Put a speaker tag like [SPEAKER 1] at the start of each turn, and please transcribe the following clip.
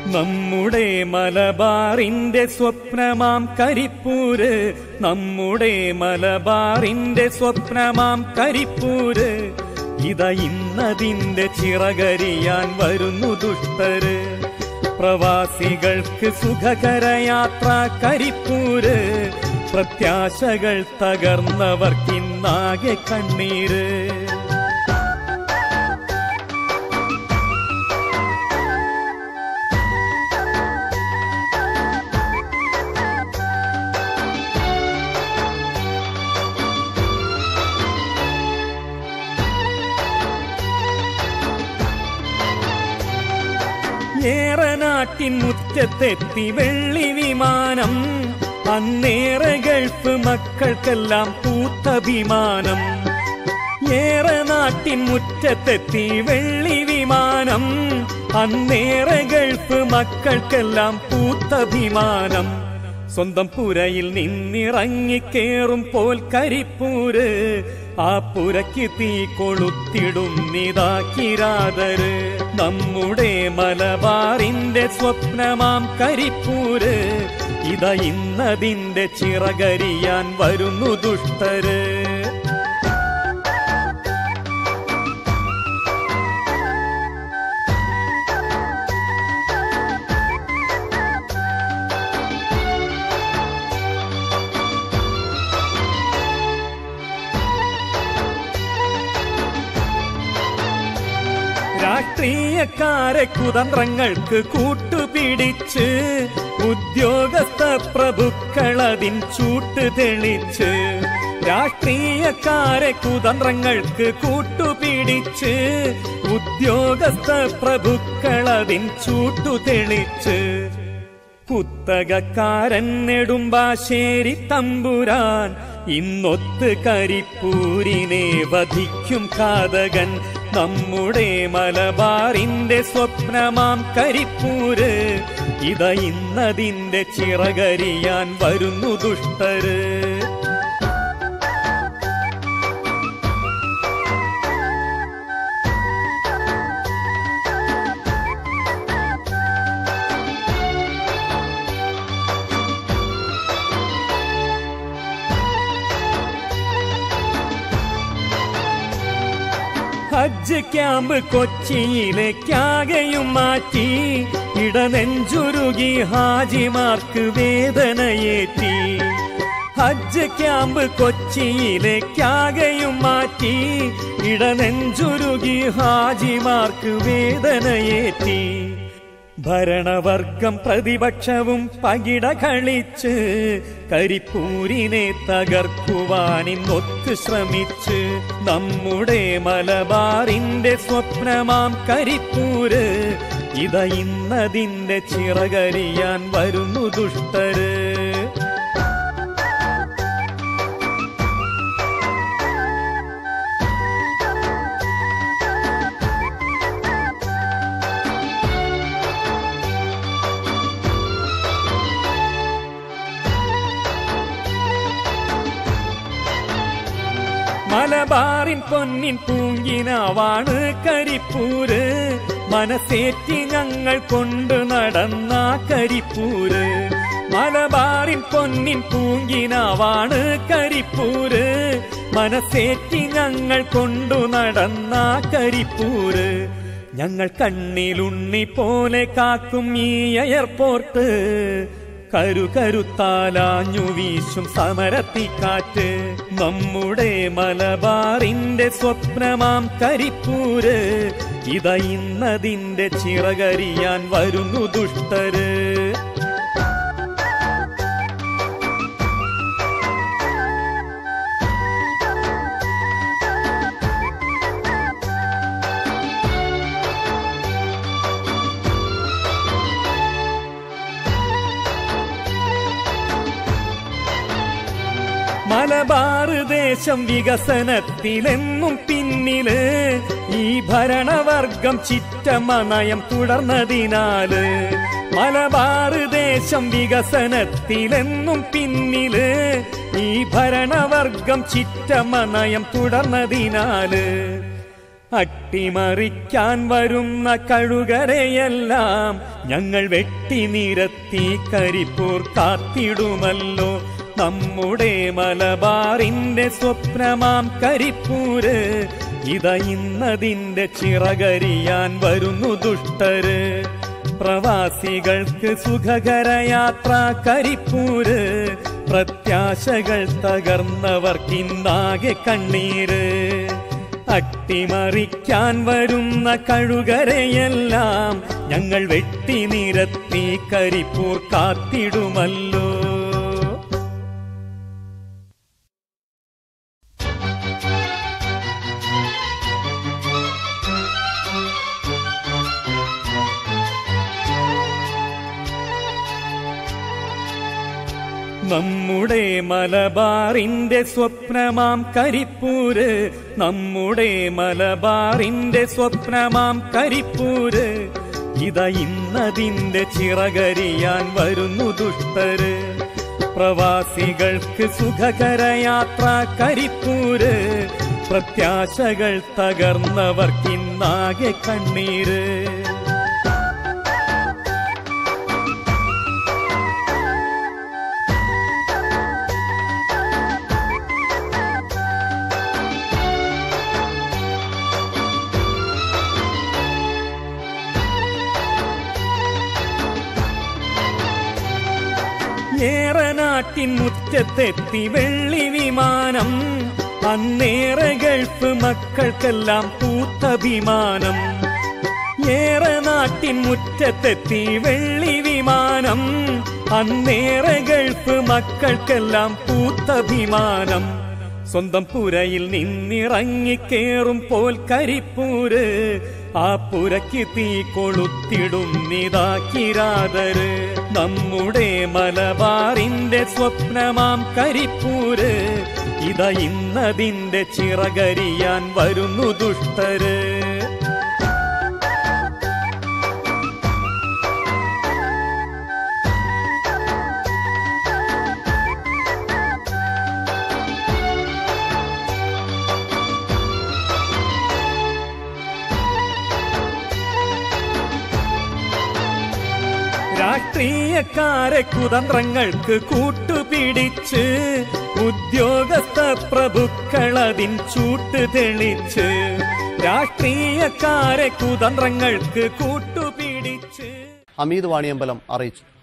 [SPEAKER 1] നമ്മുടെ മലബാറിന്റെ സ്വപ്നമാം കരിപ്പൂര് നമ്മുടെ മലബാറിന്റെ സ്വപ്നമാം കരിപ്പൂര് ഇത ഇന്നതിന്റെ ചിറകരിയാൻ വരുന്നു ദുഷ്ടര് പ്രവാസികൾക്ക് സുഖകരയാത്ര കരിപ്പൂര് പ്രത്യാശകൾ തകർന്നവർക്കിന്നാകെ കണ്ണീര് ഏറനാട്ടിൻ മുറ്റത്തെത്തി വെള്ളി വിമാനം അന്നേറെ ഗൾഫ് മക്കൾക്കെല്ലാം പൂത്തഭിമാനം ഏറെ നാട്ടിൻ മുറ്റത്തെത്തി വെള്ളി വിമാനം അന്നേറെ ഗൾഫ് മക്കൾക്കെല്ലാം പൂത്തഭിമാനം സ്വന്തം പുരയിൽ നിന്നിറങ്ങിക്കേറും പോൽ കരിപ്പൂര് ആ പുരയ്ക്ക് തീ കൊളുത്തിടും നിതാക്കിരാതര് നമ്മുടെ മലബാറിന്റെ സ്വപ്നമാം കരിപ്പൂര് ഇത ഇന്നതിന്റെ ചിറകരിയാൻ വരുന്നു ദുഷ്ടര് രാഷ്ട്രീയക്കാരെ കുതന്ത്രങ്ങൾക്ക് കൂട്ടുപിടിച്ച് ഉദ്യോഗസ്ഥ പ്രഭുക്കളതിൻ ചൂട്ട് തെളിച്ച് രാഷ്ട്രീയക്കാരെ കുതന്ത്രങ്ങൾക്ക് കൂട്ടുപിടിച്ച് ഉദ്യോഗസ്ഥ പ്രഭുക്കളതിൻ ചൂട്ടു തെളിച്ച് കുത്തകക്കാരൻ നെടുമ്പാശ്ശേരി തമ്പുരാൻ ഇന്നൊത്ത് കരിപ്പൂരിനെ വധിക്കും കാതകൻ നമ്മുടെ മലബാറിന്റെ സ്വപ്നമാം കരിപ്പൂര് ഇത ഇന്നതിന്റെ ചിറകരിയാൻ വരുന്നു ദുഷ്ടര് ഹജ്ജ് ക്യാമ്പ് കൊച്ചിയിലേക്കാകെയും മാറ്റി ഇടനെഞ്ചുരുകി ഹാജിമാർക്ക് വേദനയേറ്റി ഹജ്ജ് ക്യാമ്പ് കൊച്ചിയിലേക്കാകെയും മാറ്റി ഇടനെഞ്ചുരുകി ഹാജിമാർക്ക് വേദനയേറ്റി ഭരണവർഗം പ്രതിപക്ഷവും പകിട കളിച്ച് കരിപ്പൂരിനെ തകർക്കുവാനിന്നൊത്ത് ശ്രമിച്ച് നമ്മുടെ മലബാറിന്റെ സ്വപ്നമാം കരിപ്പൂര് ഇത ഇന്നതിന്റെ ചിറകരിയാൻ വരുന്നു ദുഷ്ടര് മലബാറിൻ പൊന്നിൻ പൂങ്കിനാവാണ് കരിപ്പൂര് മനസ്സേറ്റി ഞങ്ങൾ കൊണ്ട് നടന്ന കരിപ്പൂര് മലബാറിൻ പൊന്നിൻ പൂങ്കിനാവാണ് കരിപ്പൂര് മനസ്സേറ്റി ഞങ്ങൾ കൊണ്ടു നടന്ന കരിപ്പൂര് ഞങ്ങൾ കണ്ണിലുണ്ണി പോലെ കാക്കും ഈ എയർപോർട്ട് കരുകരുത്താലാഞ്ഞു വീശും സമരത്തിക്കാറ്റ് നമ്മുടെ മലബാറിന്റെ സ്വപ്നമാം കരിപ്പൂര് ഇത ഇന്നതിന്റെ ചിറകരിയാൻ വരുന്നു ദുഷ്ടര് മലബാർ ദേശം വികസനത്തിലെന്നും പിന്നില് ഈ ഭരണവർഗം ചിറ്റമ്മ നയം തുടർന്നതിനാല് മലബാർ ദേശം വികസനത്തിലെന്നും പിന്നില് ഈ ഭരണവർഗം ചിറ്റമ്മ നയം തുടർന്നതിനാല് അട്ടിമറിക്കാൻ വരുന്ന കഴുകരെയെല്ലാം ഞങ്ങൾ വെട്ടി നിരത്തി കരിപ്പൂർ കാത്തിടുമല്ലോ നമ്മുടെ മലബാറിന്റെ സ്വപ്നമാം കരിപ്പൂര് ഇത ഇന്നതിന്റെ ചിറകരിയാൻ വരുന്നു ദുഷ്ടര് പ്രവാസികൾക്ക് സുഖകരയാത്ര കരിപ്പൂര് പ്രത്യാശകൾ തകർന്നവർക്കിന്നാകെ കണ്ണീര് അട്ടിമറിക്കാൻ വരുന്ന കഴുകരെയെല്ലാം ഞങ്ങൾ വെട്ടി നിരത്തി കരിപ്പൂർ കാത്തിടുമല്ലോ നമ്മുടെ മലബാറിന്റെ സ്വപ്നമാം കരിപ്പൂര് നമ്മുടെ മലബാറിന്റെ സ്വപ്നമാം കരിപ്പൂര് ഇത ഇന്നതിന്റെ ചിറകരിയാൻ വരുന്നു ദുഷ്ടര് പ്രവാസികൾക്ക് സുഖകരയാത്ര കരിപ്പൂര് പ്രത്യാശകൾ തകർന്നവർക്കിന്നാകെ കണ്ണീര് ഏറെ നാട്ടിൻ മുറ്റത്തെത്തി വെള്ളി വിമാനം അന്നേറെ ഗൾഫ് മക്കൾക്കെല്ലാം പൂത്തഭിമാനം ഏറെ നാട്ടിൻ മുറ്റത്തെത്തി വെള്ളി വിമാനം അന്നേറെ ഗൾഫ് മക്കൾക്കെല്ലാം പൂത്തഭിമാനം സ്വന്തം പുരയിൽ നിന്നിറങ്ങിക്കേറും പോൽ കരിപ്പൂര് ആ പുരയ്ക്ക് തീ കൊളുത്തിടും നിതാക്കിരാതര് നമ്മുടെ മലബാറിന്റെ സ്വപ്നമാം കരിപ്പൂര് ഇത ഇന്നതിന്റെ ചിറകരിയാൻ വരുന്നു ദുഷ്ടര് രാഷ്ട്രീയക്കാരെ കുതന്ത്രങ്ങൾക്ക് കൂട്ടുപിടിച്ച് ഉദ്യോഗസ്ഥ പ്രഭുക്കളതിൻ ചൂട്ട് തെളിച്ച് രാഷ്ട്രീയക്കാരെ കുതന്ത്രങ്ങൾക്ക് കൂട്ടുപിടിച്ച്
[SPEAKER 2] ഹമീദ് വാണിയമ്പലം അറിയിച്ചു